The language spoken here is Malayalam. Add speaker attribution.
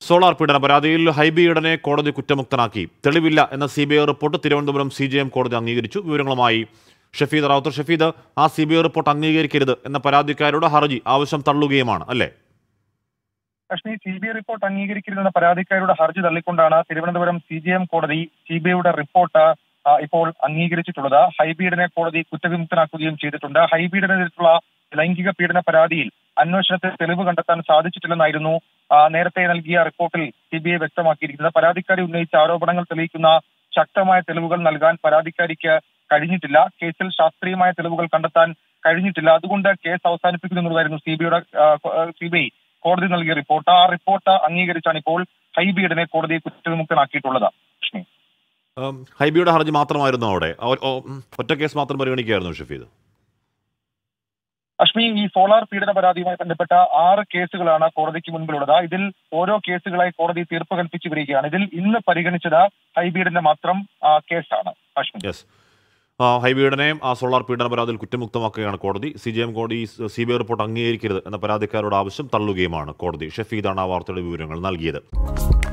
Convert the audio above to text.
Speaker 1: സോളാർ പീഡന പരാതിയിൽ ഹൈബി ഈഡനെ കോടതി കുറ്റമുക്തനാക്കി തെളിവില്ല എന്ന C B I report Thiruvananthapuram C J M കോടതി അംഗീകരിച്ചു വിവരങ്ങളുമായി ഷഫീദ് റാവുത്തർ ഷഫീദ് ആ സി ബി ഐ റിപ്പോർട്ട് അംഗീകരിക്കരുത് എന്ന പരാതിക്കാരുടെ ഹർജി ആവശ്യം തള്ളുകയുമാണ് അല്ലേ
Speaker 2: Lakshmi C B I report അംഗീകരിക്കരുതെന്ന പരാതിക്കാരുടെ ഹർജി തള്ളിക്കൊണ്ടാണ് തിരുവനന്തപുരം സി ജി എം കോടതി സി ബി ഐയുടെ റിപ്പോർട്ട് ആ, ഇപ്പോൾ അംഗീകരിച്ചിട്ടുള്ളത് ഹൈബീഡിനെ കോടതി കുറ്റവിമുക്തനാക്കുകയും ചെയ്തിട്ടുണ്ട് ഹൈബീഡിനെതിരെയുള്ള ലൈംഗിക പീഡന പരാതിയിൽ അന്വേഷണത്തിൽ തെളിവ് കണ്ടെത്താൻ സാധിച്ചിട്ടില്ലെന്നായിരുന്നു ആ, നേരത്തെ നൽകിയ റിപ്പോർട്ടിൽ സി ബി ഐ വ്യക്തമാക്കിയിരിക്കുന്നത് പരാതിക്കാരി ഉന്നയിച്ച ആരോപണങ്ങൾ തെളിയിക്കുന്ന ശക്തമായ തെളിവുകൾ നൽകാൻ പരാതിക്കാരിക്ക് കഴിഞ്ഞിട്ടില്ല കേസിൽ ശാസ്ത്രീയമായ തെളിവുകൾ കണ്ടെത്താൻ കഴിഞ്ഞിട്ടില്ല അതുകൊണ്ട് കേസ് അവസാനിപ്പിക്കുന്നു എന്നുള്ളതായിരുന്നു സി ബി ഐയുടെ സി ബി ഐ കോടതി നൽകിയ റിപ്പോർട്ട് ആ റിപ്പോർട്ട് അംഗീകരിച്ചാണ് ഇപ്പോൾ ഹൈബീഡിനെ കോടതി കുറ്റവിമുക്തനാക്കിയിട്ടുള്ളത് ലക്ഷ്മി
Speaker 1: ഉം, ഹൈബിയുടെ ഹർജി മാത്രമായിരുന്നു അവിടെ അവർ- ഓ, ഉം, ഒറ്റ കേസ് മാത്രം പരിഗണിക്കുകയായിരുന്നു ഷഫീദ്
Speaker 2: അഷ്മി ഈ സോളാർ പീഡന പരാതിയുമായി ബന്ധപ്പെട്ട ആറ് കേസുകളാണ് കോടതിക്ക് മുൻപിലുള്ളത് ഇതിൽ ഓരോ കേസുകളായി കോടതി തീർപ്പ് കൽപ്പിച്ചു വരികയാണ് ഇതിൽ ഇന്ന് പരിഗണിച്ചത് ഹൈബീഡിന്റെ മാത്രം ആ, കേസാണ് അഷ്മി
Speaker 1: യെസ് ആ, ഹൈബിയുടനെയും ആ സോളാർ പീഡന പരാതിയിൽ കുറ്റമുക്തമാക്കുകയാണ് കോടതി സി ജി എം കോടതി സി ബി ഐ റിപ്പോർട്ട് അംഗീകരിക്കരുത് എന്ന പരാതിക്കാരുടെ ആവശ്യം തള്ളുകയുമാണ് കോടതി ഷഫീദാണ് ആ വാർത്തയുടെ വിവരങ്ങൾ നൽകിയത്